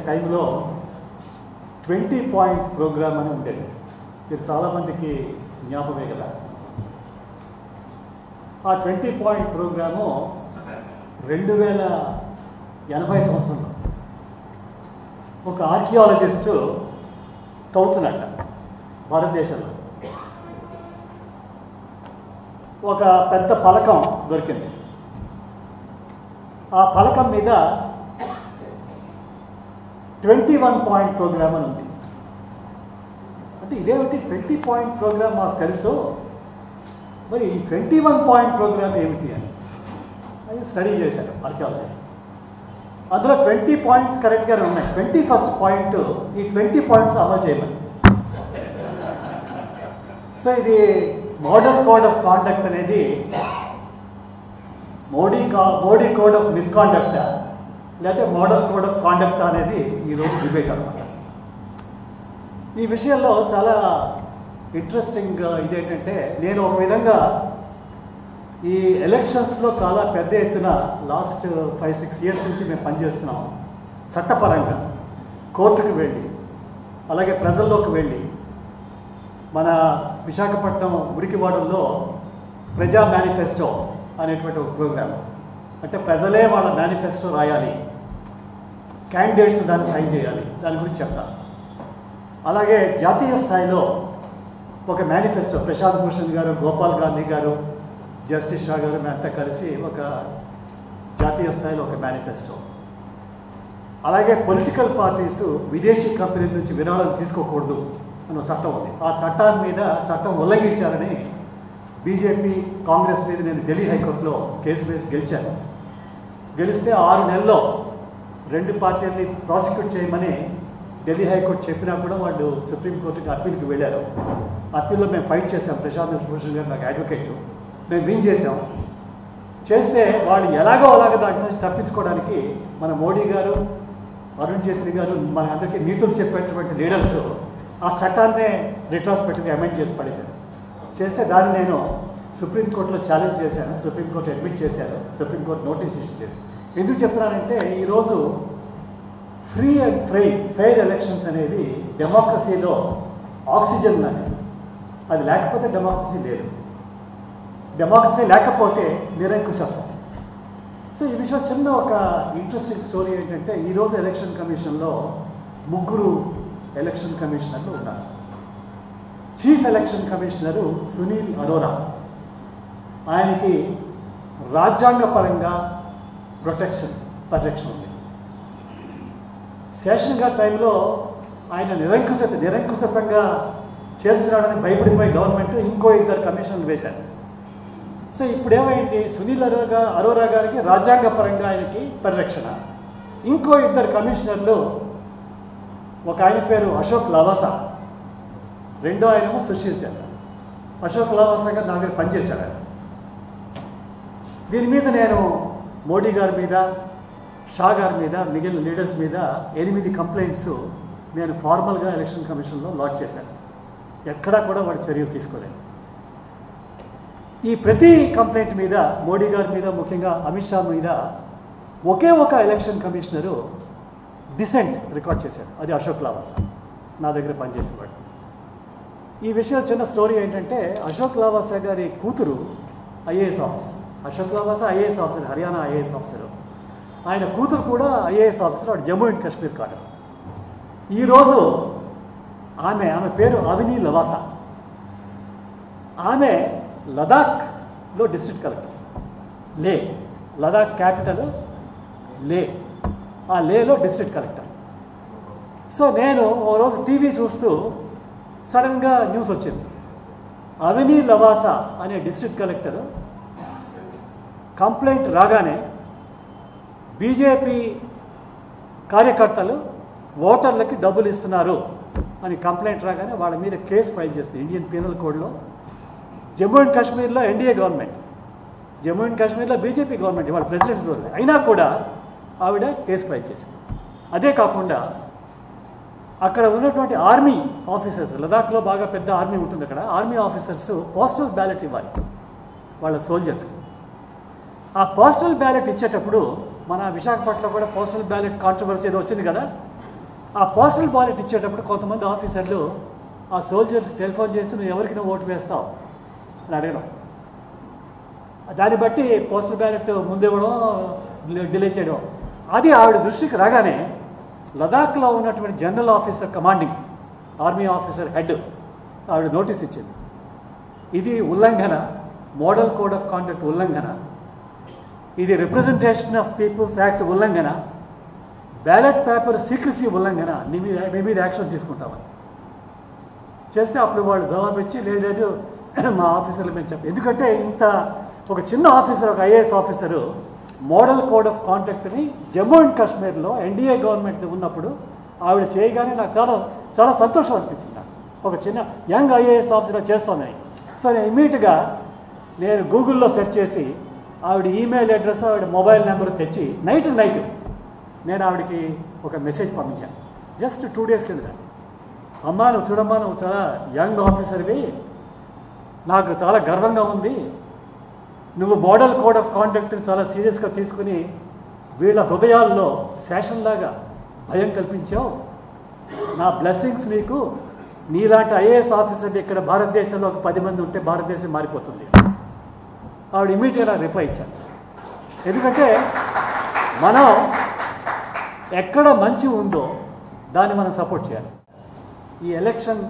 టైంలో twenty point programme అని ఉండేది మీరు చాలామందికి జ్ఞాపకమే కదా ఆ ట్వంటీ పాయింట్ ప్రోగ్రాము రెండు వేల ఎనభై సంవత్సరంలో ఒక ఆర్కియాలజిస్టు తవ్వుతున్నట్ట భారతదేశంలో ఒక పెద్ద పలకం దొరికింది ఆ పలకం మీద ట్వంటీ వన్ పాయింట్ ప్రోగ్రామ్ అని ఉంది అంటే ఇదేమిటి ట్వంటీ పాయింట్ ప్రోగ్రామ్ మాకు తెలుసు మరి ఈ ట్వంటీ వన్ పాయింట్ ప్రోగ్రామ్ ఏమిటి అని అది స్టడీ చేశారు ఆర్కియాలజిస్ట్ అందులో ట్వంటీ పాయింట్స్ కరెక్ట్గానే ఉన్నాయి ట్వంటీ ఫస్ట్ పాయింట్ ఈ ట్వంటీ పాయింట్స్ అమలు చేయమని సో ఇది మోడల్ కోడ్ ఆఫ్ కాండక్ట్ అనేది మోడీ కా మోడీ కోడ్ ఆఫ్ మిస్కాండక్ట్ లేకపోతే మోడల్ కోడ్ ఆఫ్ కాండక్ట్ అనేది ఈరోజు డిబేట్ అనమాట ఈ విషయంలో చాలా ఇంట్రెస్టింగ్ ఇదేంటంటే నేను ఒక విధంగా ఈ ఎలక్షన్స్లో చాలా పెద్ద ఎత్తున లాస్ట్ ఫైవ్ సిక్స్ ఇయర్స్ నుంచి మేము పనిచేస్తున్నాం చట్టపరంగా కోర్టుకు వెళ్ళి అలాగే ప్రజల్లోకి వెళ్ళి మన విశాఖపట్నం మురికివాడల్లో ప్రజా మేనిఫెస్టో అనేటువంటి ఒక ప్రోగ్రామ్ అంటే ప్రజలే వాళ్ళ మేనిఫెస్టో రాయాలి క్యాండిడేట్స్ దాన్ని సైన్ చేయాలి దాని గురించి చెప్తాను అలాగే జాతీయ స్థాయిలో ఒక మేనిఫెస్టో ప్రశాంత్ భూషణ్ గారు గోపాల్ గాంధీ గారు జస్టిస్ షా గారు మేమంతా కలిసి ఒక జాతీయ స్థాయిలో ఒక మేనిఫెస్టో అలాగే పొలిటికల్ పార్టీస్ విదేశీ కంపెనీల నుంచి విరాళం తీసుకోకూడదు అని ఒక చట్టం ఉంది ఆ చట్టాన్ని మీద చట్టం ఉల్లంఘించాలని బీజేపీ కాంగ్రెస్ మీద నేను ఢిల్లీ హైకోర్టులో కేసు వేసి గెలిచాను గెలిస్తే ఆరు నెలల్లో రెండు పార్టీలని ప్రాసిక్యూట్ చేయమని ఢిల్లీ హైకోర్టు చెప్పినా కూడా వాళ్ళు సుప్రీంకోర్టుకి అప్పీల్కి వెళ్ళారు అప్పీల్లో మేము ఫైట్ చేసాం ప్రశాంత్ భూషణ్ గారు నాకు అడ్వకేట్ మేము విన్ చేసాం చేస్తే వాళ్ళు ఎలాగో అలాగ దాంట్లో నుంచి తప్పించుకోవడానికి మన మోడీ గారు అరుణ్ జైట్లీ గారు మన అందరికీ నీతులు చెప్పేటువంటి లీడర్స్ ఆ చట్టాన్నే రిట్రాస్పెక్ట్గా అమెండ్ చేసి పడేశారు చేస్తే దాన్ని నేను సుప్రీంకోర్టులో ఛాలెంజ్ చేశాను సుప్రీంకోర్టు అడ్మిట్ చేశారు సుప్రీంకోర్టు నోటీస్ ఇష్యూ చేశారు ఎందుకు చెప్తున్నానంటే ఈరోజు free and fry fair elections అనేది డెమోక్రసీలో ఆక్సిజన్ అనేది అది లేకపోతే డెమోక్రసీ లేదు డెమోక్రసీ లేకపోతే నిరంకుశత్వం సో ఈ విషయం చిన్న ఒక ఇంట్రెస్టింగ్ స్టోరీ ఏంటంటే ఈరోజు ఎలక్షన్ కమిషన్లో ముగ్గురు ఎలక్షన్ కమిషనర్లు ఉన్నారు chief election commissioner Sunil Arora ఆయనకి రాజ్యాంగపరంగా ప్రొటెక్షన్ ప్రొటెక్షన్ ఉంది శేషన్ గారి టైంలో ఆయన నిరంకుశత నిరంకుశతంగా చేస్తున్నాడని భయపడిపోయి గవర్నమెంట్ ఇంకో ఇద్దరు కమిషన్లు వేశారు సో ఇప్పుడు ఏమైంది సునీల్ అరోరా అరోరా గారికి రాజ్యాంగపరంగా ఆయనకి పరిరక్షణ ఇంకో ఇద్దరు కమిషనర్లు ఒక ఆయన పేరు అశోక్ లవాసా రెండో ఆయనేమో సుశీల్ చంద్ర అశోక్ లవాసా గారు నా దగ్గర పనిచేశారు ఆయన దీని మీద నేను మోడీ గారి మీద షా గారి మీద మిగిలిన లీడర్స్ మీద ఎనిమిది కంప్లైంట్స్ నేను ఫార్మల్గా ఎలక్షన్ కమిషన్లో లాడ్ చేశాను ఎక్కడా కూడా వాడు చర్యలు తీసుకోలేదు ఈ ప్రతి కంప్లైంట్ మీద మోడీ గారి మీద ముఖ్యంగా అమిత్ షా మీద ఒకే ఒక ఎలక్షన్ కమిషనరు డిసెంట్ రికార్డ్ చేశారు అది అశోక్ లావాసా నా దగ్గర పనిచేసేవాడు ఈ విషయం చిన్న స్టోరీ ఏంటంటే అశోక్ లావాసా గారి కూతురు IAS officer Ashok Lavasa IAS officer Haryana IAS officer ఆయన కూతురు కూడా ఐఏఎస్ ఆఫీసర్ వాడు జమ్మూ అండ్ కాశ్మీర్ కాడు ఈరోజు ఆమె ఆమె పేరు అవిని లవాసా ఆమె లదాఖ్లో డిస్ట్రిక్ట్ కలెక్టర్ లే లదాఖ్ క్యాపిటల్ లే ఆ లేలో డిస్ట్రిక్ట్ కలెక్టర్ సో నేను ఓ రోజు టీవీ చూస్తూ సడన్గా న్యూస్ వచ్చింది అవిని లవాసా అనే డిస్ట్రిక్ట్ కలెక్టర్ కంప్లైంట్ రాగానే బీజేపీ కార్యకర్తలు ఓటర్లకి డబ్బులు ఇస్తున్నారు అని కంప్లైంట్ రాగానే వాళ్ళ మీద కేసు ఫైల్ చేస్తుంది ఇండియన్ పీనల్ కోడ్లో జమ్మూ అండ్ కాశ్మీర్లో ఎన్డీఏ గవర్నమెంట్ జమ్మూ అండ్ కాశ్మీర్లో బీజేపీ గవర్నమెంట్ వాళ్ళ ప్రెసిడెంట్ రోజు అయినా కూడా ఆవిడ కేసు ఫైల్ చేసింది అదే కాకుండా అక్కడ ఉన్నటువంటి ఆర్మీ ఆఫీసర్స్ లదాఖ్లో బాగా పెద్ద ఆర్మీ ఉంటుంది అక్కడ ఆర్మీ ఆఫీసర్స్ పోస్టల్ బ్యాలెట్ ఇవ్వాలి వాళ్ళ సోల్జర్స్కి ఆ పోస్టల్ బ్యాలెట్ ఇచ్చేటప్పుడు మన విశాఖపట్నంలో కూడా పోస్టల్ బ్యాలెట్ కాంట్రవర్సీ ఏదో వచ్చింది కదా ఆ పోస్టల్ బ్యాలెట్ ఇచ్చేటప్పుడు కొంతమంది ఆఫీసర్లు ఆ సోల్జర్స్ టెలిఫోన్ చేసి నువ్వు ఎవరికి నువ్వు ఓటు వేస్తావు అని అడగడం దాన్ని బట్టి పోస్టల్ బ్యాలెట్ ముందివ్వడం డిలే చేయడం అది ఆవిడ దృష్టికి రాగానే లదాఖ్లో ఉన్నటువంటి general officer commanding army officer head ఆవిడ నోటీస్ ఇచ్చింది ఇది ఉల్లంఘన మోడల్ కోడ్ ఆఫ్ కాండక్ట్ ఉల్లంఘన ఇది రిప్రజెంటేషన్ ఆఫ్ పీపుల్స్ యాక్ట్ ఉల్లంఘన బ్యాలెట్ పేపర్ సీక్రసీ ఉల్లంఘన నీ మీద మీ మీద యాక్షన్ తీసుకుంటామని చేస్తే అప్పుడు వాళ్ళు జవాబు ఇచ్చి లేదు లేదు మా ఆఫీసర్లు మేము చెప్పి ఎందుకంటే ఇంత ఒక చిన్న ఆఫీసర్ ఒక IAS officer model code of కాంటాక్ట్ని జమ్మూ అండ్ కాశ్మీర్లో ఎన్డీఏ గవర్నమెంట్ ఉన్నప్పుడు ఆవిడ చేయగానే నాకు చాలా చాలా సంతోషం అనిపించింది నాకు ఒక చిన్న యంగ్ ఐఏఎస్ ఆఫీసర్ చేస్తున్నాయి సో నేను ఇమీడియట్గా నేను గూగుల్లో సెర్చ్ చేసి ఆవిడ ఈమెయిల్ అడ్రస్ ఆవిడ మొబైల్ నెంబర్ తెచ్చి నైట్ నైట్ నేను ఆవిడకి ఒక మెసేజ్ పంపించాను జస్ట్ టూ డేస్ కిందట అమ్మా నువ్వు చూడమ్మా నువ్వు చాలా యంగ్ ఆఫీసర్వి నాకు చాలా గర్వంగా ఉంది నువ్వు మోడల్ కోడ్ ఆఫ్ కాండక్ట్ని చాలా సీరియస్గా తీసుకుని వీళ్ళ హృదయాల్లో శాసనలాగా భయం కల్పించావు నా బ్లెస్సింగ్స్ నీకు నీలాంటి ఐఏఎస్ ఆఫీసర్లు ఇక్కడ భారతదేశంలో ఒక పది మంది ఉంటే భారతదేశం మారిపోతుంది ఆవిడ ఇమీడియట్గా రిప్లై ఇచ్చాను ఎందుకంటే మనం ఎక్కడ మంచి ఉందో దాన్ని మనం సపోర్ట్ చేయాలి ఈ ఎలక్షన్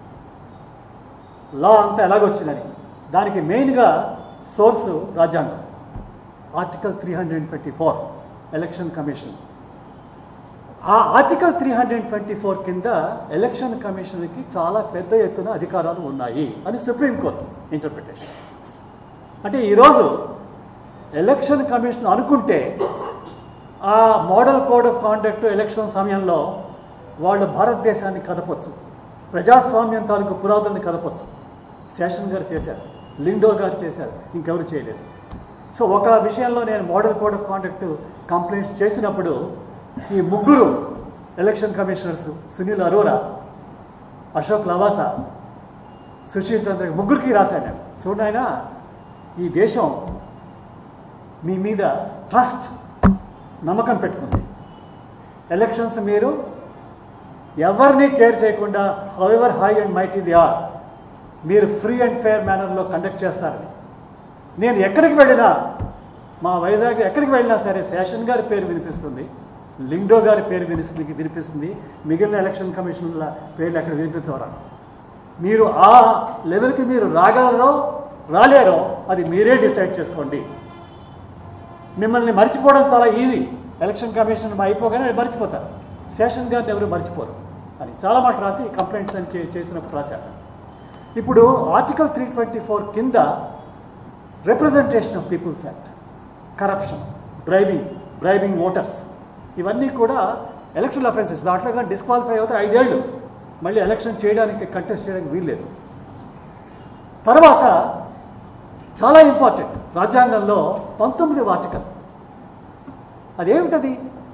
లా అంతా ఎలాగొచ్చిందని దానికి మెయిన్గా సోర్సు రాజ్యాంగం article three hundred twenty four election commission ఆ article three hundred twenty four కింద ఎలక్షన్ కమిషన్కి చాలా పెద్ద ఎత్తున అధికారాలు ఉన్నాయి అని సుప్రీంకోర్టు ఇంటర్ప్రిటేషన్ అంటే ఈరోజు ఎలక్షన్ కమిషన్ అనుకుంటే ఆ model code of conduct election సమయంలో వాళ్ళు భారతదేశాన్ని కదపొచ్చు ప్రజాస్వామ్యం తాలూకు పురాదుల్ని కదపొచ్చు శేషన్ గారు చేశారు లిండో గారు చేశారు ఇంకెవరు చేయలేదు సో ఒక విషయంలో నేను model code of conduct complaints చేసినప్పుడు ఈ ముగ్గురు ఎలక్షన్ కమిషనర్స్ సునీల్ అరోరా అశోక్ లవాసా సుశీల్ చంద్ర ముగ్గురికి రాశాను నేను చూడండి ఆయన ఈ దేశం మీ మీద ట్రస్ట్ నమ్మకం పెట్టుకుంది ఎలక్షన్స్ మీరు ఎవరిని కేర్ చేయకుండా however high and mighty they are మీరు ఫ్రీ అండ్ ఫేర్ మేనర్లో కండక్ట్ చేస్తారని నేను ఎక్కడికి వెళ్ళినా మా వైజాగ్ ఎక్కడికి వెళ్ళినా సరే శేషన్ గారి పేరు వినిపిస్తుంది లిండో గారి పేరు వినిపిస్తుంది వినిపిస్తుంది మిగిలిన ఎలక్షన్ కమిషన్ల పేర్లు ఎక్కడ వినిపించవరా మీరు ఆ లెవెల్కి మీరు రాగలరో రాలేరో అది మీరే డిసైడ్ చేసుకోండి మిమ్మల్ని మర్చిపోవడం చాలా ఈజీ ఎలక్షన్ కమిషన్ అయిపోగానే మర్చిపోతారు శేషన్ గారిని ఎవరు మర్చిపోరు అని చాలా మాట రాసి కంప్లైంట్స్ అని చే- చేసినప్పుడు రాశారు ఇప్పుడు ఆర్టికల్ త్రీ ట్వంటీ ఫోర్ కింద representation of peoples act corruption bribing bribing voters ఇవన్నీ కూడా ఎలక్షన్ అఫెన్సెస్ దాంట్లో కానీ డిస్క్వాలిఫై అవుతే ఐదేళ్ళు మళ్ళీ ఎలక్షన్ చేయడానికి కంటెస్ట్ చేయడానికి వీల్లేదు తర్వాత చాలా ఇంపార్టెంట్ రాజ్యాంగంలో పంతొమ్మిది ఆర్టికల్ అదేమిటది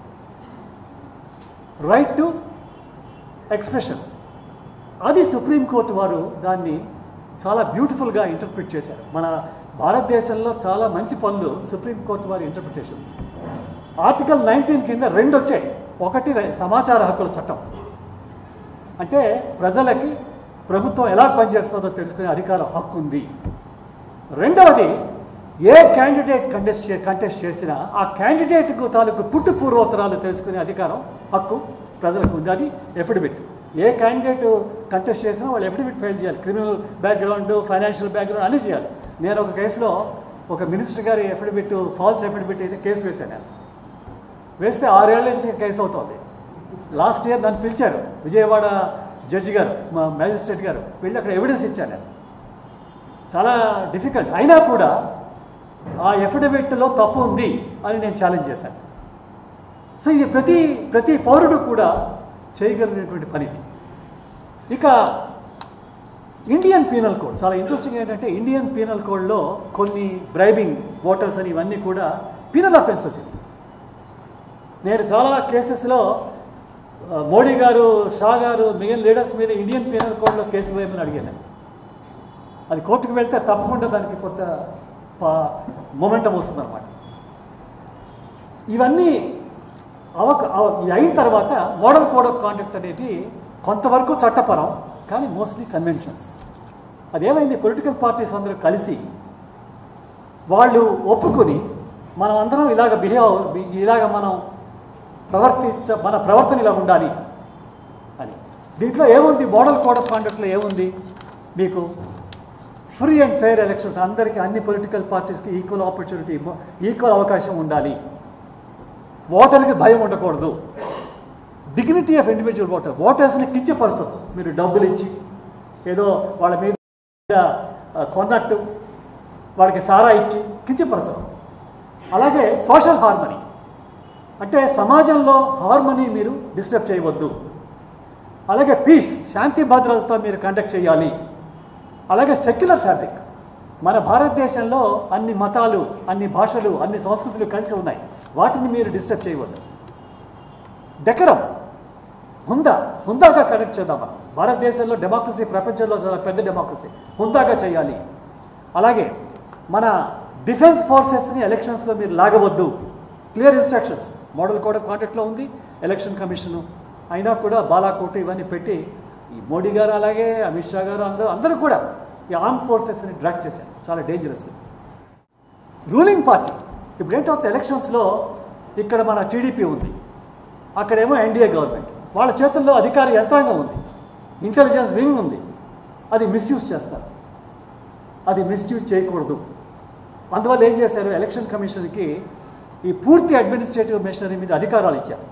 రైట్ టు ఎక్స్ప్రెషన్ అది సుప్రీంకోర్టు వారు దాన్ని చాలా బ్యూటిఫుల్గా ఇంటర్ప్రిట్ చేశారు మన భారతదేశంలో చాలా మంచి పనులు సుప్రీంకోర్టు వారి ఇంటర్ప్రిటేషన్స్ ఆర్టికల్ నైన్టీన్ కింద రెండు వచ్చాయి ఒకటి రై- సమాచార హక్కుల చట్టం అంటే ప్రజలకి ప్రభుత్వం ఎలా పనిచేస్తుందో తెలుసుకునే అధికారం హక్కు ఉంది రెండవది ఏ క్యాండిడేట్ కంటెస్ట్ చే కంటెస్ట్ చేసినా ఆ క్యాండిడేట్కు తాలూకు పుట్టు పూర్వోత్తరాలు తెలుసుకునే అధికారం హక్కు ప్రజలకు ఉంది అది ఎఫిడవిట్ ఏ క్యాండిడేట్ కంటెస్ట్ చేసినా వాళ్ళు ఎఫిడవిట్ ఫైల్ చేయాలి క్రిమినల్ బ్యాక్గ్రౌండ్ ఫైనాన్షియల్ బ్యాక్గ్రౌండ్ అన్నీ చేయాలి నేను ఒక కేసులో ఒక మినిస్టర్ గారి ఎఫిడవిట్ ఫాల్స్ ఎఫిడవిట్ అయితే కేసు వేశాను నేను వేస్తే ఆరేళ్ల నుంచి కేసు అవుతుంది లాస్ట్ ఇయర్ నన్ను పిలిచారు విజయవాడ జడ్జి గారు మా మ్యాజిస్ట్రేట్ గారు వెళ్ళి అక్కడ ఎవిడెన్స్ ఇచ్చాను నేను చాలా డిఫికల్ట్ అయినా కూడా ఆ ఎఫిడవిట్లో తప్పు ఉంది అని నేను ఛాలెంజ్ చేశాను సో ఇది ప్రతి ప్రతి పౌరుడు కూడా చేయగలిగినటువంటి పని ఇది. ఇక ఇండియన్ పీనల్ కోడ్ చాలా ఇంట్రెస్టింగ్ ఏంటంటే ఇండియన్ పీనల్ కోడ్లో కొన్ని బ్రైబింగ్ ఓటర్స్ అని ఇవన్నీ కూడా పీనల్ అఫెన్సెస్ ఇవి నేను చాలా కేసెస్లో ఆ, మోడీ గారు షా గారు మిగిలిన లీడర్స్ మీద ఇండియన్ పీనల్ కోడ్లో కేసులు వేయమని అడిగాను అది కోర్టుకు వెళ్తే తప్పకుండా దానికి కొంత మొమెంటం వస్తుందన్నమాట ఇవన్నీ అవక అవ- ఇది అయిన తర్వాత మోడల్ కోడ్ ఆఫ్ కాండక్ట్ అనేది కొంతవరకు చట్టపరం కానీ మోస్ట్లీ కన్వెన్షన్స్ అదేమైంది పొలిటికల్ పార్టీస్ అందరూ కలిసి వాళ్ళు ఒప్పుకొని మనం అందరం ఇలాగ బిహేవ్ ఇలాగ మనం ప్రవర్తించ మన ప్రవర్తన ఇలా ఉండాలి అని దీంట్లో ఏముంది మోడల్ కోడ్ ఆఫ్ కాండక్ట్లో ఏముంది మీకు ఫ్రీ అండ్ ఫెయిర్ ఎలక్షన్స్ అందరికీ అన్ని పొలిటికల్ పార్టీస్కి ఈక్వల్ ఆపర్చునిటీ ఈక్వల్ అవకాశం ఉండాలి ఓటర్కి భయం ఉండకూడదు డిగ్నిటీ ఆఫ్ ఇండివిజువల్ ఓటర్ ఓటర్స్ని కించపరచదు మీరు డబ్బులు ఇచ్చి ఏదో వాళ్ళ మీద ఆ, కొన్నట్టు వాళ్ళకి సారా ఇచ్చి కించపరచడం అలాగే సోషల్ హార్మనీ అంటే సమాజంలో హార్మనీ మీరు డిస్టర్బ్ చేయవద్దు అలాగే పీస్ శాంతి భద్రతతో మీరు కండక్ట్ చేయాలి అలాగే సెక్యులర్ ఫ్యాబ్రిక్ మన భారతదేశంలో అన్ని మతాలు అన్ని భాషలు అన్ని సంస్కృతులు కలిసి ఉన్నాయి వాటిని మీరు డిస్టర్బ్ చేయవద్దు డెకరం హుందా హుందాగా కనెక్ట్ చేద్దాం మనం భారతదేశంలో డెమోక్రసీ ప్రపంచంలో చాలా పెద్ద డెమోక్రసీ హుందాగా చేయాలి అలాగే మన డిఫెన్స్ ఫోర్సెస్ని ఎలక్షన్స్లో మీరు లాగవద్దు clear instructions model code of కాండక్ట్లో ఉంది ఎలక్షన్ కమిషను అయినా కూడా బాలాకోట్ ఇవన్నీ పెట్టి ఈ మోడీ గారు అలాగే అమిత్ షా గారు అందరూ అందరూ కూడా ఈ ఆర్మ్ ఫోర్సెస్ని డ్రాక్ చేశారు చాలా డేంజరస్గా రూలింగ్ పార్టీ ఇప్పుడు ఏంటవుతుంది ఎలక్షన్స్లో ఇక్కడ మన టీడీపీ ఉంది అక్కడేమో ఎన్డీఏ గవర్నమెంట్ వాళ్ళ చేతుల్లో అధికార యంత్రాంగం ఉంది ఇంటెలిజెన్స్ వింగ్ ఉంది అది మిస్యూజ్ చేస్తారు అది మిస్యూజ్ చేయకూడదు అందువల్ల ఏం చేశారు ఎలక్షన్ కమిషన్కి ఈ పూర్తి అడ్మినిస్ట్రేటివ్ మెషినరీ మీద అధికారాలు ఇచ్చారు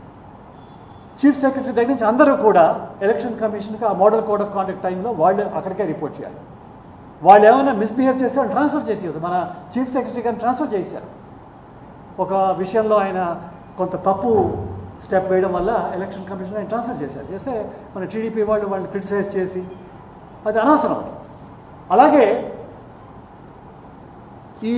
చీఫ్ సెక్రటరీ దగ్గర నుంచి అందరూ కూడా ఎలక్షన్ కమిషన్కి ఆ మోడల్ కోడ్ ఆఫ్ కాండక్ట్ టైంలో వాళ్ళు అక్కడికే రిపోర్ట్ చేయాలి వాళ్ళు ఏమైనా మిస్బిహేవ్ చేస్తే వాళ్ళు ట్రాన్స్ఫర్ చేసేది మన చీఫ్ సెక్రటరీ గారిని ట్రాన్స్ఫర్ చేశారు ఒక విషయంలో ఆయన కొంత తప్పు స్టెప్ వేయడం వల్ల ఎలక్షన్ కమిషన్ ఆయన ట్రాన్స్ఫర్ చేశారు చేస్తే మన టీడీపీ వాళ్ళు వాళ్ళని క్రిటిసైజ్ చేసి అది అనవసరం అది అలాగే ఈ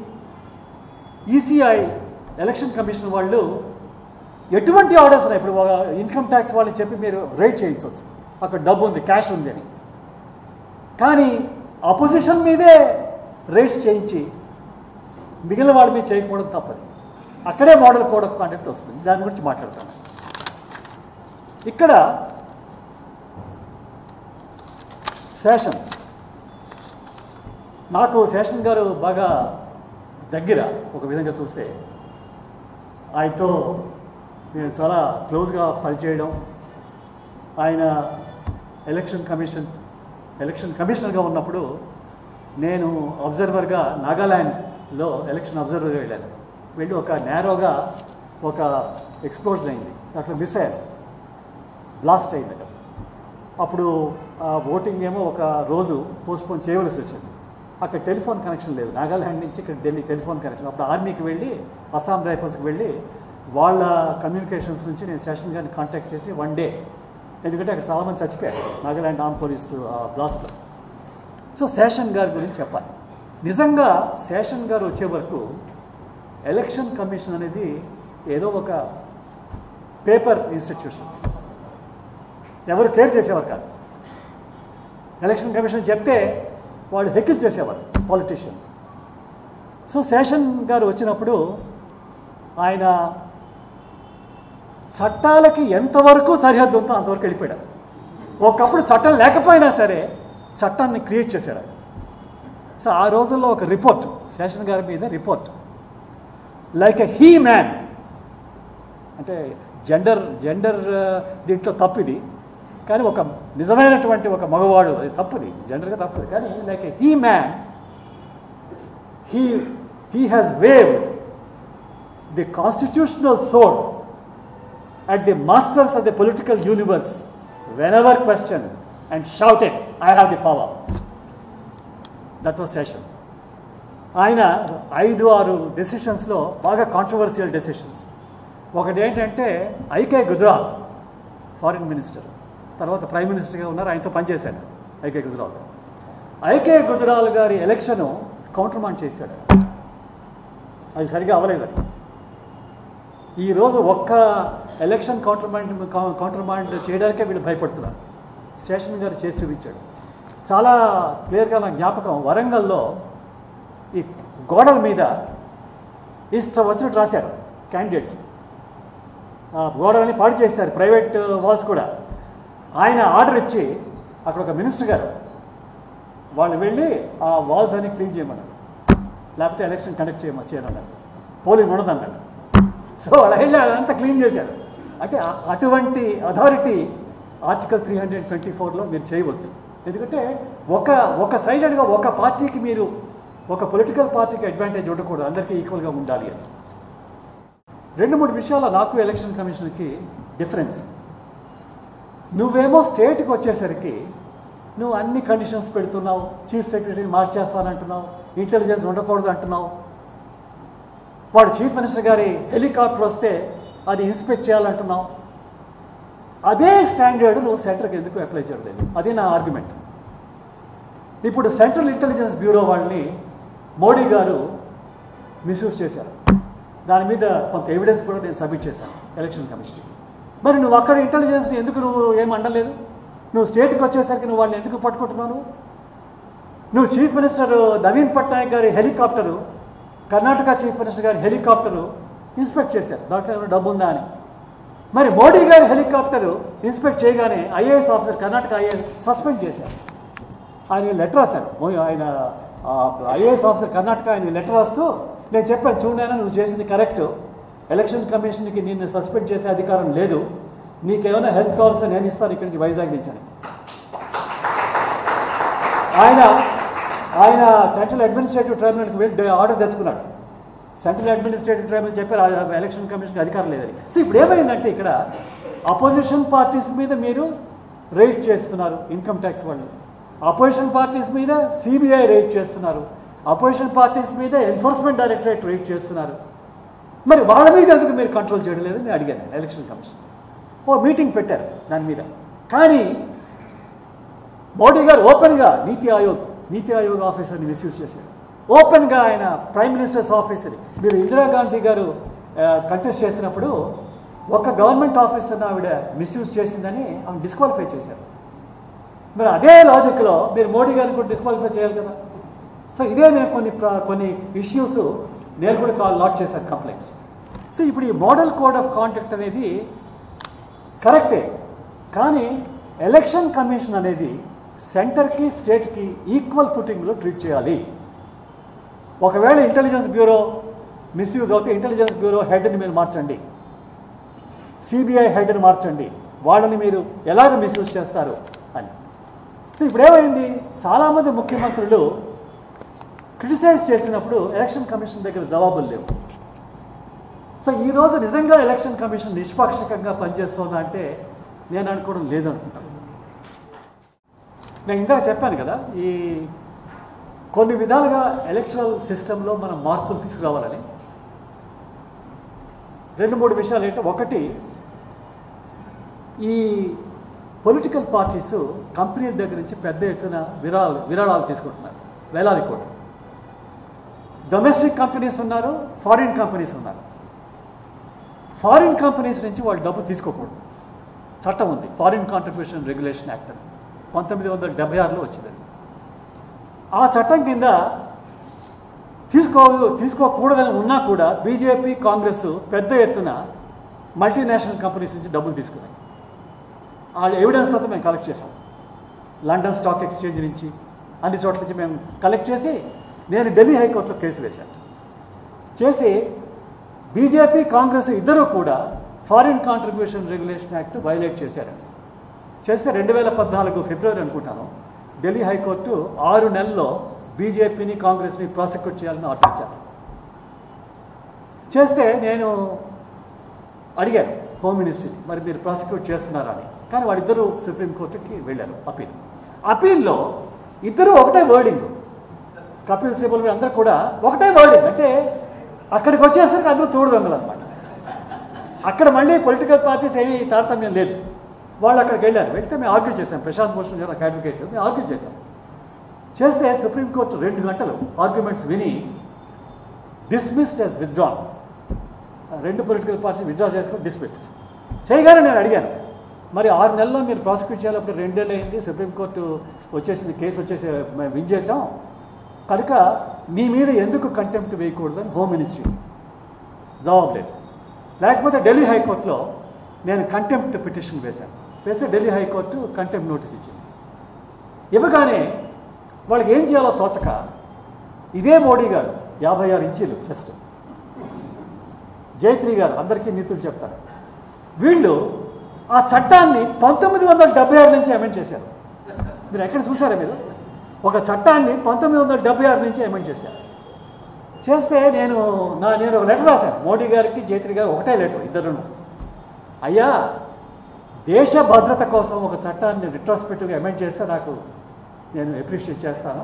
ఈసీఐ ఎలక్షన్ కమిషన్ వాళ్ళు ఎటువంటి ఆర్డర్స్ ఉన్నాయి ఇప్పుడు ఒక ఇన్కమ్ ట్యాక్స్ వాళ్ళు చెప్పి మీరు రేట్ చేయించవచ్చు అక్కడ డబ్బు ఉంది క్యాష్ ఉంది అని కానీ అపోజిషన్ మీదే రేట్స్ చేయించి మిగిలిన వాళ్ళ మీద చేయకపోవడం తప్పది అక్కడే మోడల్ కోడ్ ఆఫ్ కాండక్ట్ వస్తుంది దాని గురించి మాట్లాడతాను ఇక్కడ శేషన్ నాకు శేషన్ గారు బాగా దగ్గర ఒక విధంగా చూస్తే ఆయనతో నేను చాలా క్లోజ్గా పనిచేయడం ఆయన ఎలక్షన్ కమిషన్ ఎలక్షన్ కమిషనర్గా ఉన్నప్పుడు నేను అబ్జర్వర్గా నాగాల్యాండ్లో ఎలక్షన్ అబ్జర్వర్గా వెళ్ళాను వెళ్ళి ఒక నేరోగా ఒక ఎక్స్ప్లోజన్ అయింది దాంట్లో మిస్ అయ్యాను బ్లాస్ట్ అయింది అక్కడ అప్పుడు ఆ ఓటింగ్ ఏమో ఒక రోజు పోస్ట్పోన్ చేయవలసి వచ్చింది అక్కడ టెలిఫోన్ కనెక్షన్ లేదు నాగాల్యాండ్ నుంచి ఇక్కడ ఢిల్లీ టెలిఫోన్ కనెక్షన్ అప్పుడు ఆర్మీకి వెళ్ళి అస్సాం రైఫల్స్కి వెళ్ళి వాళ్ళ కమ్యూనికేషన్స్ నుంచి నేను సెషన్ గారిని కాంటాక్ట్ చేసి వన్ డే ఎందుకంటే అక్కడ చాలామంది చచ్చిపోయారు నాగాల్యాండ్ ఆర్మ్ పోలీస్ బ్లాస్ట్లో సో శేషన్ గారి గురించి చెప్పాలి నిజంగా శేషన్ గారు వచ్చే వరకు ఎలక్షన్ కమిషన్ అనేది ఏదో ఒక పేపర్ ఇన్స్టిట్యూషన్ ఎవరు కేర్ చేసేవారు కాదు ఎలక్షన్ కమిషన్ చెప్తే వాళ్ళు హెకిల్ చేసేవారు పాలిటీషియన్స్ సో శేషన్ గారు వచ్చినప్పుడు ఆయన చట్టాలకి ఎంతవరకు సరిహద్దు ఉందో అంతవరకు వెళ్ళిపోయాడు ఒకప్పుడు చట్టం లేకపోయినా సరే చట్టాన్ని క్రియేట్ చేశాడు ఆయన. సో ఆ రోజుల్లో ఒక రిపోర్ట్ శేషన్ గారి మీద report like a he man అంటే జెండర్ జెండర్ దీంట్లో తప్పిది కానీ ఒక నిజమైనటువంటి ఒక మగవాడు అది తప్పుది జెండర్గా తప్పుది కానీ like a he man he he has waved the constitutional sword at the masters of the political universe whenever questioned and shouted, I have the power. That was session. ఆయన ఐదు ఆరు డెసిషన్స్లో బాగా కాంట్రవర్సియల్ డెసిషన్స్ ఒకటి ఏంటంటే I K Gujral foreign minister తర్వాత prime మినిస్టర్గా ఉన్నారు ఆయనతో పనిచేశాను ఐకే గుజరాల్తో ఐకే గుజరాల్ గారి ఎలక్షన్ కౌంటర్మాండ్ చేశాడు అది సరిగా అవ్వలేదు అది ఈరోజు ఒక్క ఎలక్షన్ కౌంటర్మాండ్ కౌంటర్మాండ్ చేయడానికే వీళ్ళు భయపడుతున్నారు శేషన్ గారు చేసి చూపించాడు చాలా క్లియర్గా నాకు జ్ఞాపకం వరంగల్లో ఈ గోడల మీద ఇష్టం వచ్చినట్టు రాశారు క్యాండిడేట్స్ ఆ గోడలని పాడు చేశారు ప్రైవేట్ వాల్స్ కూడా ఆయన ఆర్డర్ ఇచ్చి అక్కడ ఒక మినిస్టర్ గారు వాళ్ళు వెళ్ళి ఆ వాల్స్ అన్ని క్లీన్ చేయమన్నారు లేకపోతే ఎలక్షన్ కండక్ట్ చేయమ చేయమన్నారు పోలింగ్ ఉండదన్నాడు సో వాళ్ళు వెళ్ళి అదంతా క్లీన్ చేశారు అంటే ఆ- అటువంటి authority article three hundred twenty ఫోర్లో మీరు చేయవచ్చు ఎందుకంటే ఒక ఒక సైడెడ్గా ఒక పార్టీకి మీరు ఒక పొలిటికల్ పార్టీకి అడ్వాంటేజ్ ఉండకూడదు అందరికీ ఈక్వల్గా ఉండాలి అని రెండు మూడు విషయాల నాకు ఎలక్షన్ కమిషన్కి డిఫరెన్స్ నువ్వేమో స్టేట్కి వచ్చేసరికి నువ్వు అన్ని కండిషన్స్ పెడుతున్నావు చీఫ్ సెక్రటరీని మార్చేస్తానంటున్నావు ఇంటెలిజెన్స్ ఉండకూడదు అంటున్నావు వాడు చీఫ్ మినిస్టర్ గారి హెలికాప్టర్ వస్తే అది ఇన్స్పెక్ట్ చేయాలంటున్నావు అదే స్టాండర్డ్ నువ్వు సెంటర్కి ఎందుకు అప్లై చేయలేదు అది నా ఆర్గ్యుమెంట్ ఇప్పుడు సెంట్రల్ ఇంటెలిజెన్స్ బ్యూరో వాళ్ళని మోడీ గారు మిస్యూజ్ చేశారు దాని మీద కొంత ఎవిడెన్స్ కూడా నేను సబ్మిట్ చేశాను ఎలక్షన్ కమిషన్ మరి నువ్వు అక్కడ ఇంటెలిజెన్స్ని ఎందుకు నువ్వు ఏం అండలేదు నువ్వు స్టేట్కి వచ్చేసరికి నువ్వు వాళ్ళని ఎందుకు పట్టుకుంటున్నావు నువ్వు? నువ్వు చీఫ్ మినిస్టర్ నవీన్ పట్నాయక్ గారి హెలికాప్టరు కర్ణాటక చీఫ్ మినిస్టర్ గారి హెలికాప్టరు ఇన్స్పెక్ట్ చేశారు దాంట్లో ఏమైనా డబ్బు ఉందా అని మరి మోడీ గారి హెలికాప్టరు ఇన్స్పెక్ట్ చేయగానే IAS officer Karnataka IAS suspend చేశారు ఆయన లెటర్ రాశారు మో- ఆయన ఐఏఎస్ ఆఫీసర్ కర్ణాటక ఆయన లెటర్ రాస్తూ నేను చెప్పాను చూడైనా నువ్వు చేసింది కరెక్ట్ ఎలక్షన్ కమిషన్కి నిన్ను సస్పెండ్ చేసే అధికారం లేదు నీకేమైనా హెల్ప్ కావాల్సిన నేను ఇస్తాను ఇక్కడి నుంచి వైజాగ్ నుంచి అని ఆయన ఆయన సెంట్రల్ అడ్మినిస్ట్రేటివ్ ట్రైబ్యునల్కి వెళ్ళి ఆర్డర్ తెచ్చుకున్నాడు సెంట్రల్ అడ్మినిస్ట్రేటివ్ ట్రైబ్యునల్ చెప్పారు ఆ ఎలక్షన్ కమిషన్కి అధికారం లేదని సో ఇప్పుడు ఏమైందంటే ఇక్కడ అపోజిషన్ పార్టీస్ మీద మీరు రైడ్ చేస్తున్నారు ఇన్కమ్ ట్యాక్స్ వాళ్ళు అపోజిషన్ పార్టీస్ మీద సిబిఐ రైడ్ చేస్తున్నారు అపోజిషన్ పార్టీస్ మీద ఎన్ఫోర్స్మెంట్ డైరెక్టరేట్ రైడ్ చేస్తున్నారు మరి వాళ్ళ మీద ఎందుకు మీరు కంట్రోల్ చేయడం లేదని నేను అడిగాను ఎలక్షన్ కమిషన్ ఓ మీటింగ్ పెట్టారు దాని మీద కానీ మోడీ గారు ఓపెన్గా నీతి ఆయోగ్ నీతి ఆయోగ్ ఆఫీసర్ని మిస్యూజ్ చేశారు ఓపెన్గా ఆయన ప్రైమ్ మినిస్టర్స్ ఆఫీసర్ మీరు ఇందిరాగాంధీ గారు కంటెస్ట్ చేసినప్పుడు ఒక గవర్నమెంట్ ఆఫీసర్ని ఆవిడ మిస్యూజ్ చేసిందని ఆమె డిస్క్వాలిఫై చేశారు మరి అదే లాజిక్లో మీరు మోడీ గారిని కూడా డిస్క్వాలిఫై చేయాలి కదా సో ఇదే నేను కొన్ని ప్ర- కొన్ని ఇష్యూస్ నేను కూడా కాల్ లాట్ చేశాను కంప్లైంట్స్ సో ఇప్పుడు ఈ మోడల్ కోడ్ ఆఫ్ కాండక్ట్ అనేది కరెక్టే కానీ ఎలక్షన్ కమిషన్ అనేది సెంటర్కి స్టేట్కి ఈక్వల్ ఫుటింగ్లో ట్రీట్ చేయాలి ఒకవేళ ఇంటెలిజెన్స్ బ్యూరో మిస్యూజ్ అవుతే ఇంటెలిజెన్స్ బ్యూరో హెడ్ని మీరు మార్చండి సిబిఐ హెడ్ని మార్చండి వాళ్ళని మీరు ఎలాగ మిస్యూజ్ చేస్తారు అని సో ఇప్పుడు ఏమైంది చాలామంది ముఖ్యమంత్రులు క్రిటిసైజ్ చేసినప్పుడు ఎలక్షన్ కమిషన్ దగ్గర జవాబులు లేవు సో ఈ రోజు నిజంగా ఎలక్షన్ కమిషన్ నిష్పాక్షికంగా పనిచేస్తుందా అంటే నేను అనుకోవడం లేదనుకుంటాను నేను ఇందాక చెప్పాను కదా ఈ కొన్ని విధాలుగా ఎలక్ట్రల్ సిస్టంలో మనం మార్పులు తీసుకురావాలని రెండు మూడు విషయాలు ఏంటంటే ఒకటి ఈ పొలిటికల్ పార్టీస్ కంపెనీల దగ్గర నుంచి పెద్ద ఎత్తున విరాళాలు విరాళాలు తీసుకుంటున్నారు వేలాది కోట్లు డొమెస్టిక్ కంపెనీస్ ఉన్నారు ఫారిన్ కంపెనీస్ ఉన్నారు ఫారిన్ కంపెనీస్ నుంచి వాళ్ళు డబ్బు తీసుకోకూడదు చట్టం ఉంది ఫారిన్ కాంట్రిబ్యూషన్ రెగ్యులేషన్ యాక్ట్ అని పంతొమ్మిది వందల డెబ్బై ఆరులో వచ్చింది ఆ చట్టం కింద తీసుకో తీసుకోకూడదని ఉన్నా కూడా బీజేపీ కాంగ్రెస్ పెద్ద ఎత్తున మల్టీనేషనల్ కంపెనీస్ నుంచి డబ్బులు తీసుకున్నాయి ఆ ఎవిడెన్స్ అంతా మేము కలెక్ట్ చేసాం లండన్ స్టాక్ ఎక్స్చేంజ్ నుంచి అన్ని చోట్ల నుంచి మేము కలెక్ట్ చేసి నేను ఢిల్లీ హైకోర్టులో కేసు వేశాను చేసి బీజేపీ కాంగ్రెస్ ఇద్దరు కూడా foreign contribution regulation act violate చేశారండి చేస్తే రెండు వేల పద్నాలుగు ఫిబ్రవరి అనుకుంటాను ఢిల్లీ హైకోర్టు ఆరు నెలల్లో బీజేపీని కాంగ్రెస్ని ప్రాసిక్యూట్ చేయాలని ఆర్డర్ ఇచ్చారు చేస్తే నేను అడిగాను హోమ్ మినిస్ట్రీని మరి మీరు ప్రాసిక్యూట్ చేస్తున్నారా అని కానీ వాళ్ళిద్దరూ సుప్రీంకోర్టుకి వెళ్ళారు అపీల్ అపీల్లో ఇద్దరు ఒకటే వర్డింగ్ కపిల్ సిబల్ అందరూ కూడా ఒకటే వర్డింగ్ అంటే అక్కడికి వచ్చేసరికి అందరూ తోడుదొంగలు అనమాట అక్కడ మళ్ళీ పొలిటికల్ పార్టీస్ ఏమీ తారతమ్యం లేదు వాళ్ళు అక్కడికి వెళ్ళారు వెళ్తే మేము ఆర్గ్యూ చేశాం ప్రశాంత్ భూషణ్ గారు ఒక అడ్వకేట్ మేము ఆర్గ్యూ చేశాం చేస్తే సుప్రీంకోర్టు రెండు గంటలు ఆర్గ్యుమెంట్స్ విని డిస్మిస్డ్ యాజ్ విత్డ్రాన్ రెండు పొలిటికల్ పార్టీస్ విత్డ్రా చేసుకొని డిస్మిస్డ్ చేయగానే నేను అడిగాను మరి ఆరు నెలల్లో మీరు ప్రాసిక్యూట్ చేయాలప్పుడు రెండేళ్ళు అయింది సుప్రీంకోర్టు వచ్చేసింది కేసు వచ్చేసి మేము విన్ చేసాం కనుక మీ మీద ఎందుకు కంటెంప్ట్ వేయకూడదని హోమ్ మినిస్ట్రీ జవాబు లేదు లేకపోతే ఢిల్లీ హైకోర్టులో నేను కంటెంప్ట్ పిటిషన్ వేశాను వేస్తే ఢిల్లీ హైకోర్టు కంటెంప్ట్ నోటీస్ ఇచ్చింది ఇవ్వగానే వాళ్ళకి ఏం చేయాలో తోచక ఇదే మోడీ గారు యాభై ఆరు ఇంచీలు చెస్ట్ జైత్రి గారు అందరికీ నీతులు చెప్తారు వీళ్ళు ఆ చట్టాన్ని పంతొమ్మిది వందల డెబ్బై ఆరు నుంచి అమెండ్ చేశారు మీరు ఎక్కడ చూసారా మీరు ఒక చట్టాన్ని పంతొమ్మిది వందల డెబ్బై ఆరు నుంచి అమెండ్ చేశారు చేస్తే నేను నా నేను ఒక లెటర్ రాశాను మోడీ గారికి జైత్రి గారు ఒకటే లెటర్ ఇద్దరును అయ్యా దేశ భద్రత కోసం ఒక చట్టాన్ని రిట్రాస్పెక్టివ్గా అమెండ్ చేస్తే నాకు నేను అప్రిషియేట్ చేస్తాను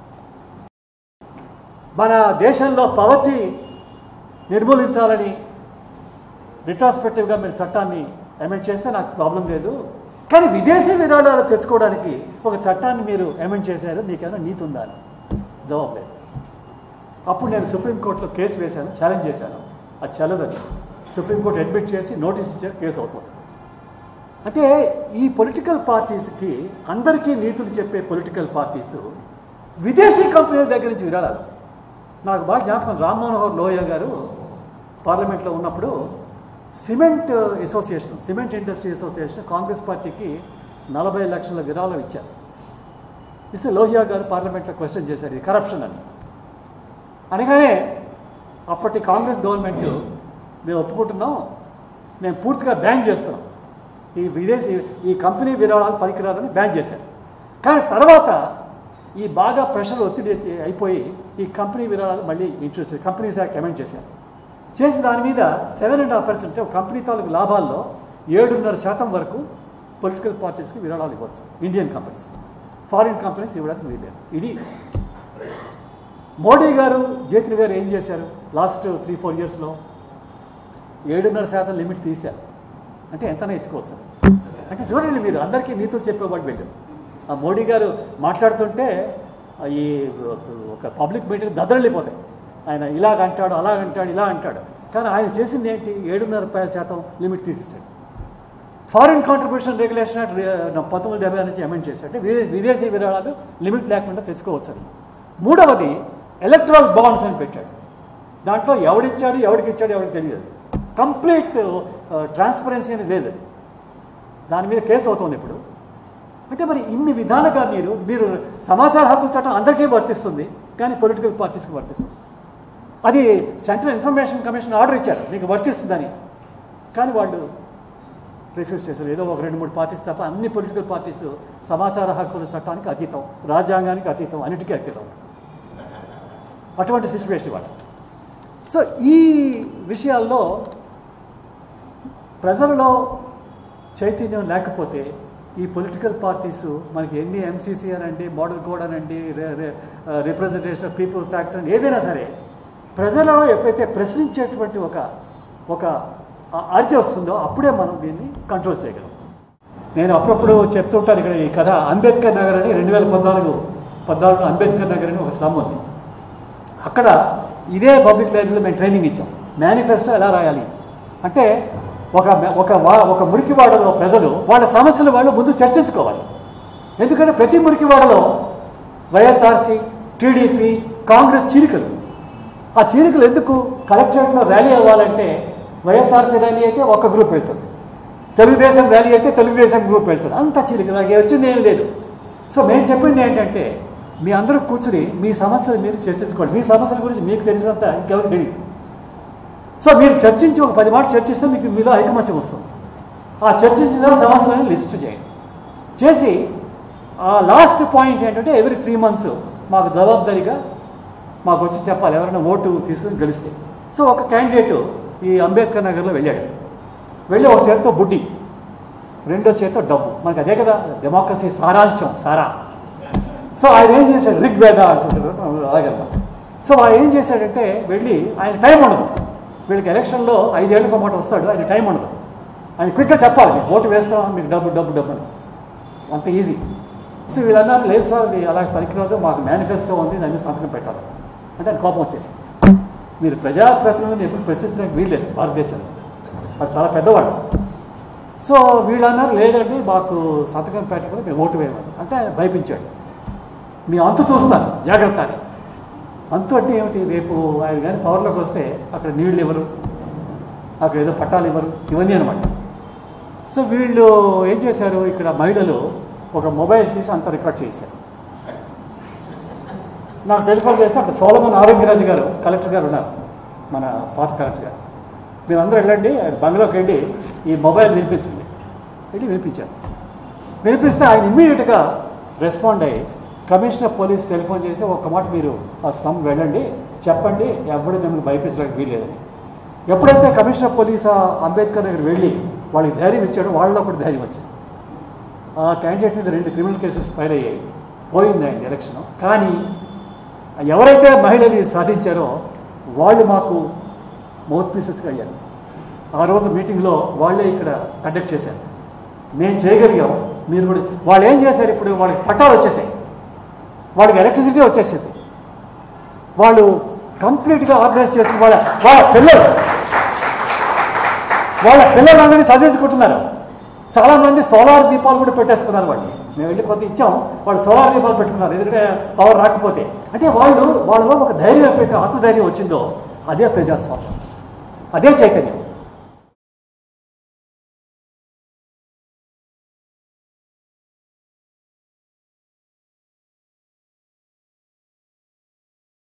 మన దేశంలో పవర్టీ నిర్మూలించాలని రిట్రాస్పెక్టివ్గా మీరు చట్టాన్ని అమెండ్ చేస్తే నాకు ప్రాబ్లం లేదు కానీ విదేశీ విరాళాలు తెచ్చుకోవడానికి ఒక చట్టాన్ని మీరు అమెండ్ చేశారు మీకేమైనా నీతి ఉందా అని జవాబు లేదు అప్పుడు నేను సుప్రీంకోర్టులో కేసు వేశాను ఛాలెంజ్ చేశాను అది చెల్లదని సుప్రీంకోర్టు అడ్మిట్ చేసి నోటీస్ ఇచ్చారు కేసు అవుతుంది అంటే ఈ పొలిటికల్ పార్టీస్కి అందరికీ నీతులు చెప్పే పొలిటికల్ పార్టీస్ విదేశీ కంపెనీల దగ్గర నుంచి విరాళాలు నాకు బాగా జ్ఞాపకం రామ్ మనోహర్ లోయ గారు పార్లమెంట్లో ఉన్నప్పుడు cement association cement industry association Congress పార్టీకి నలభై లక్షల విరాళం ఇచ్చారు ఇస్తే లోహియా గారు పార్లమెంట్లో క్వశ్చన్ చేశారు ఇది కరప్షన్ అని అనగానే అప్పటి కాంగ్రెస్ గవర్నమెంట్ మేము ఒప్పుకుంటున్నాం మేము పూర్తిగా బ్యాన్ చేస్తున్నాం ఈ విదేశీ ఈ కంపెనీ విరాళాలు పనికిరాదని బ్యాన్ చేశారు కానీ తర్వాత ఈ బాగా ప్రెషర్ ఒత్తిడి వచ్చి- అయిపోయి ఈ కంపెనీ విరాళాలు మళ్ళీ ఇంట్రెస్ట్ కంపెనీస్ యాక్ట్ అమెండ్ చేశారు చేసి దాని మీద seven and half percent company తాలూకు లాభాల్లో ఏడున్నర శాతం వరకు పొలిటికల్ పార్టీస్కి విరాళాలు ఇవ్వచ్చు ఇండియన్ కంపెనీస్ ఫారిన్ కంపెనీస్ ఇవ్వడానికి వీలేదు ఇది మోడీ గారు జైత్రి గారు ఏం చేశారు లాస్ట్ త్రీ ఫోర్ ఇయర్స్లో ఏడున్నర శాతం లిమిట్ తీశారు అంటే ఎంతనే ఇచ్చుకోవచ్చు అంటే చూడండి మీరు అందరికీ నీతులు చెప్పేవాడు వీళ్ళు ఆ మోడీ గారు మాట్లాడుతుంటే ఆ ఈ ఒక పబ్లిక్ మీటింగ్ దద్దరిల్లిపోతాయి ఆయన ఇలాగ అంటాడు అలాగ అంటాడు ఇలా అంటాడు కానీ ఆయన చేసింది ఏంటి ఏడున్నర పై శాతం లిమిట్ తీసేసాడు ఫారిన్ కాంట్రిబ్యూషన్ రెగ్యులేషన్ యాక్ట్ రే- పంతొమ్మిది డెబ్బై నుంచి అమెండ్ చేశాడు అంటే విదే- విదేశీ విరాళాలు లిమిట్ లేకుండా తెచ్చుకోవచ్చని మూడవది ఎలక్ట్రల్ బాండ్స్ అని పెట్టాడు దాంట్లో ఎవడిచ్చాడు ఎవడికి ఇచ్చాడు ఎవరికి తెలియదు కంప్లీట్ ట్రాన్స్పరెన్సీ అనేది లేదు దాని మీద కేసు అవుతుంది ఇప్పుడు అంటే మరి ఇన్ని విధాలుగా మీరు మీరు సమాచార హక్కుల చట్టం అందరికీ వర్తిస్తుంది కానీ పొలిటికల్ పార్టీస్కి వర్తిస్తుంది అది సెంట్రల్ ఇన్ఫర్మేషన్ కమిషన్ ఆర్డర్ ఇచ్చారు మీకు వర్తిస్తుందని కానీ వాళ్ళు రిఫ్యూజ్ చేశారు ఏదో ఒక రెండు మూడు పార్టీస్ తప్ప అన్ని పొలిటికల్ పార్టీస్ సమాచార హక్కుల చట్టానికి అతీతం రాజ్యాంగానికి అతీతం అన్నిటికీ అతీతం అటువంటి సిచ్యువేషన్ వాళ్ళు సో ఈ విషయాల్లో ప్రజలలో చైతన్యం లేకపోతే ఈ పొలిటికల్ పార్టీస్ మనకి ఎన్ని ఎంసీసీ అనండి మోడల్ కోడ్ అనండి రిప్రజెంటేషన్ ఆఫ్ పీపుల్స్ యాక్ట్ అని ఏదైనా సరే ప్రజలలో ఎప్పుడైతే ప్రశ్నించేటువంటి ఒక ఒక అర్జీ వస్తుందో అప్పుడే మనం దీన్ని కంట్రోల్ చేయగలం నేను అప్పుడప్పుడు చెప్తుంటాను ఇక్కడ ఈ కథ అంబేద్కర్ నగర్ అని రెండు వేల పద్నాలుగు పద్నాలుగు అంబేద్కర్ నగర్ అని ఒక స్లమ్ ఉంది అక్కడ ఇదే పబ్లిక్ లైబ్రరీలో మేము ట్రైనింగ్ ఇచ్చాం మేనిఫెస్టో ఎలా రాయాలి అంటే ఒక ఒక వా- ఒక మురికివాడలో ప్రజలు వాళ్ళ సమస్యలు వాళ్ళు ముందు చర్చించుకోవాలి ఎందుకంటే ప్రతి మురికివాడలో వైఎస్ఆర్సీ టీడీపీ కాంగ్రెస్ చీలికలు ఆ చీలికలు ఎందుకు కలెక్టరేట్లో ర్యాలీ అవ్వాలంటే వైఎస్ఆర్సీ ర్యాలీ అయితే ఒక గ్రూప్ వెళ్తుంది తెలుగుదేశం ర్యాలీ అయితే తెలుగుదేశం గ్రూప్ వెళ్తుంది అంత చీలిక నాకు వచ్చింది ఏం లేదు సో మేము చెప్పింది ఏంటంటే మీ అందరూ కూర్చుని మీ సమస్యలు మీరు చర్చించుకోండి మీ సమస్యల గురించి మీకు తెలిసినంత ఇంకెవరికి తెలియదు సో మీరు చర్చించి ఒక పది మాటలు చర్చిస్తే మీకు మీలో ఐకమత్యం వస్తుంది ఆ చర్చించిన సమస్యలను లిస్ట్ చేయండి చేసి ఆ లాస్ట్ పాయింట్ ఏంటంటే ఎవ్రీ త్రీ మంత్స్ మాకు జవాబుదారీగా మాకు వచ్చి చెప్పాలి ఎవరైనా ఓటు తీసుకుని గెలిస్తే సో ఒక క్యాండిడేట్ ఈ అంబేద్కర్ నగర్లో వెళ్ళాడు వెళ్ళి ఒక చేత్తో బుడ్డి రెండో చేత్తో డబ్బు మనకు అదే కదా డెమోక్రసీ సారాంశం సారా సో ఆయన ఏం చేశాడు రిగ్వేద అంటుంటారు అలాగనమాట సో ఆయన ఏం చేశాడంటే వెళ్ళి ఆయన టైం ఉండదు వీళ్ళకి ఎలక్షన్లో ఐదేళ్ళకి ఒక మాట వస్తాడు ఆయన టైం ఉండదు ఆయన క్విక్గా చెప్పాలి మీకు ఓటు వేస్తాం మీకు డబ్బు డబ్బు డబ్బు అని అంత ఈజీ సో వీళ్ళు అన్నారు లేదు సార్ ఇది అలా పనికిరాదు మాకు మేనిఫెస్టో ఉంది దాన్ని సంతకం పెట్టాలి అంటే ఆయన కోపం వచ్చేసి మీరు ప్రజాప్రతినిధులను ఎప్పుడు ప్రశ్నించడానికి వీల్లేదు భారతదేశంలో వాడు చాలా పెద్దవాడు సో వీళ్ళు అన్నారు లేదండి మాకు సంతకం పెట్టకుండా మేము ఓటు వేయమని అంటే ఆయన భయపించాడు మీ అంతు చూస్తాను జాగ్రత్త అని అంతు అంటే ఏమిటి రేపు ఆయన కానీ పవర్లోకి వస్తే అక్కడ నీళ్లు ఇవ్వరు అక్కడ ఏదో పట్టాలు ఇవ్వరు ఇవన్నీ అనమాట సో వీళ్ళు ఏం చేశారు ఇక్కడ మహిళలు ఒక మొబైల్ తీసి అంత రికార్డ్ చేశారు నాకు టెలిఫోన్ చేస్తే అక్కడ సోలమన్ ఆరోగ్యరాజు గారు కలెక్టర్ గారు ఉన్నారు మన పాత కలెక్టర్ గారు మీరు అందరూ వెళ్ళండి ఆయన బంగ్లాకి వెళ్ళి ఈ మొబైల్ వినిపించండి వెళ్ళి వినిపించారు వినిపిస్తే ఆయన ఇమ్మీడియట్గా రెస్పాండ్ అయ్యి కమిషనర్ పోలీస్ టెలిఫోన్ చేసి ఒక మాట మీరు ఆ స్లమ్ వెళ్ళండి చెప్పండి ఎవడు మిమ్మల్ని భయపించడానికి వీల్లేదని ఎప్పుడైతే కమిషనర్ పోలీస్ ఆ అంబేద్కర్ దగ్గర వెళ్ళి వాళ్ళకి ధైర్యం ఇచ్చాడో వాళ్ళలో కూడా ధైర్యం వచ్చింది ఆ క్యాండిడేట్ మీద రెండు క్రిమినల్ కేసెస్ ఫైల్ అయ్యాయి పోయింది ఆయన ఎలక్షన్ కానీ ఎవరైతే మహిళలు సాధించారో వాళ్ళు మాకు మౌత్ పీసెస్గా అయ్యారు ఆ రోజు మీటింగ్లో వాళ్ళే ఇక్కడ కండక్ట్ చేశారు మేము చేయగలిగాం మీరు కూడా వాళ్ళు ఏం చేశారు ఇప్పుడు వాళ్ళకి పట్టాలు వచ్చేసాయి వాళ్ళకి ఎలక్ట్రిసిటీ వచ్చేసింది వాళ్ళు కంప్లీట్గా ఆర్గనైజ్ చేసి వాళ్ళ వాళ్ళ పిల్లలు వాళ్ళ పిల్లలందరినీ చదివించుకుంటున్నారు చాలా మంది సోలార్ దీపాలు కూడా పెట్టేసుకున్నారు వాళ్ళు మేము వెళ్ళి కొంత ఇచ్చాం వాళ్ళు సోలార్ దీపాలు పెట్టుకున్నారు ఎందుకంటే పవర్ రాకపోతే అంటే వాళ్ళు వాళ్ళలో ఒక ధైర్యం ఎప్పుడైతే ఆత్మధైర్యం వచ్చిందో అదే ప్రజాస్వామ్యం అదే చైతన్యం